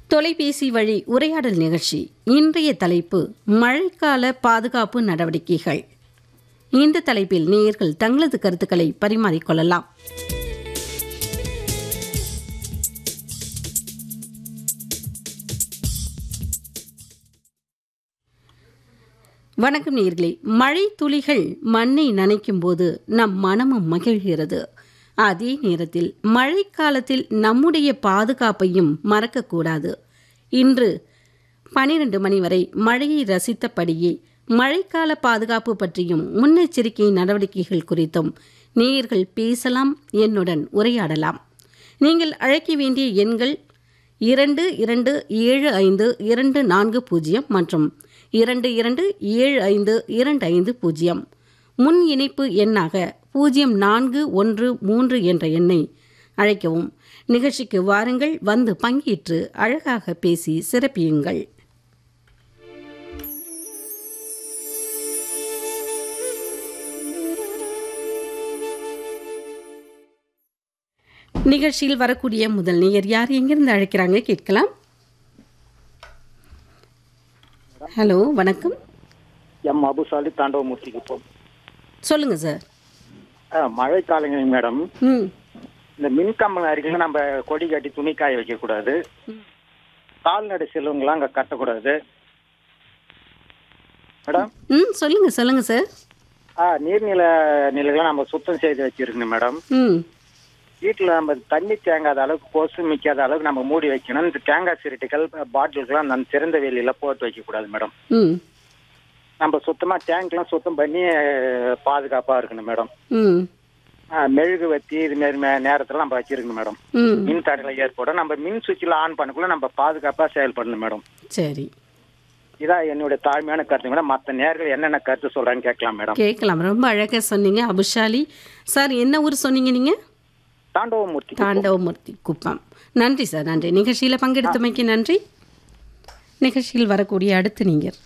தொலைபேசி வழி உரையாடல் நிகழ்ச்சி இன்றைய தலைப்பு மழைக்கால பாதுகாப்பு நடவடிக்கைகள் இந்த தலைப்பில் நேயர்கள் தங்களது கருத்துக்களை பரிமாறிக்கொள்ளலாம் வணக்கம் நேயர்களே மழை துளிகள் மண்ணை நனைக்கும் போது நம் மனமும் மகிழ்கிறது அதே நேரத்தில் மழைக்காலத்தில் நம்முடைய பாதுகாப்பையும் மறக்கக்கூடாது இன்று பனிரெண்டு மணி வரை மழையை ரசித்தபடியே மழைக்கால பாதுகாப்பு பற்றியும் முன்னெச்சரிக்கை நடவடிக்கைகள் குறித்தும் நேயர்கள் பேசலாம் என்னுடன் உரையாடலாம் நீங்கள் அழைக்க வேண்டிய எண்கள் இரண்டு இரண்டு ஏழு ஐந்து இரண்டு நான்கு பூஜ்ஜியம் மற்றும் இரண்டு இரண்டு ஏழு ஐந்து இரண்டு ஐந்து பூஜ்ஜியம் முன் இணைப்பு எண்ணாக பூஜ்ஜியம் நான்கு ஒன்று மூன்று என்ற எண்ணை அழைக்கவும் நிகழ்ச்சிக்கு வாருங்கள் வந்து பங்கேற்று அழகாக பேசி சிறப்பியுங்கள் நிகழ்ச்சியில் வரக்கூடிய முதல் நேயர் யார் எங்கிருந்து அழைக்கிறாங்க கேட்கலாம் ஹலோ வணக்கம் எம் அபுசாலி தாண்டவமூர்த்திக்கு போ சொல்லுங்க சார் மழை காலங்கள் மேடம் ம் இந்த மின்கம்பம் அருகில் நம்ம கொடி கட்டி துணி காய வைக்கக்கூடாது கால்நடை செல்வங்களாம் அங்கே கட்டக்கூடாது மேடம் ம் சொல்லுங்க சொல்லுங்க சார் ஆ நீர்நில நிலைகளை நம்ம சுத்தம் செய்து வச்சிருக்கணும் மேடம் ம் வீட்டில் நம்ம தண்ணி தேங்காத அளவுக்கு கொசு மிக்காத அளவுக்கு நம்ம மூடி வைக்கணும் இந்த தேங்காய் சிரட்டைகள் பாட்டில்கள்லாம் அந்த திறந்த வெளியில போட்டு வைக்கக்கூடாது மேடம் ம் நம்ம சுத்தமாக டேங்க்லாம் சுத்தம் பண்ணி பாதுகாப்பாக இருக்கணும் மேடம் ம் ஆ, மெழுகு வத்தி இது மாரி மே- நேரத்துல நம்ம வச்சிருக்கணும் மேடம் ம் மின் தடைகளை ஏற்படும் நம்ம மின் சுவிட்சில் ஆன் பண்ணக்குள்ள நம்ம பாதுகாப்பா செயல்படணும் மேடம் சரி இதான் என்னுடைய தாழ்மையான கருத்து மேடம் மற்ற நேர்கள் என்னென்ன கருத்து சொல்றாங்கன்னு கேட்கலாம் மேடம் கேட்கலாம் ரொம்ப அழகாக சொன்னீங்க அபுஷாலி சார் என்ன ஊர் சொன்னீங்க நீங்கள் தாண்டவமூர்த்தி தாண்டவமூர்த்தி குப்பம் நன்றி சார் நன்றி நிகழ்ச்சியில் பங்கெடுத்தமைக்கு நன்றி நிகழ்ச்சியில் வரக்கூடிய அடுத்த நீங்கள்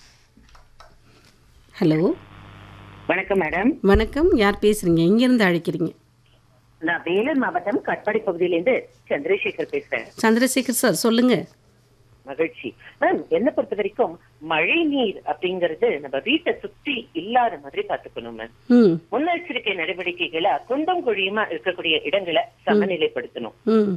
ஹலோ வணக்கம் மேடம் வணக்கம் யார் பேசுறீங்க எங்கேருந்து அழைக்கிறீங்க நான் வேலூர் மாவட்டம் கட்பாடி பகுதியிலிருந்து சந்திரசேகர் பேசுறேன் சந்திரசேகர் சார் சொல்லுங்க மகிழ்ச்சி மேம் என்ன பொறுத்த வரைக்கும் மழை நீர் அப்படிங்கறது நம்ம வீட்டை சுத்தி இல்லாத மாதிரி பாத்துக்கணும் மேம் ம் முன்னெச்சரிக்கை நடவடிக்கைகளை குண்டும் குழியுமா இருக்கக்கூடிய இடங்களை சமநிலைப்படுத்தணும் ம்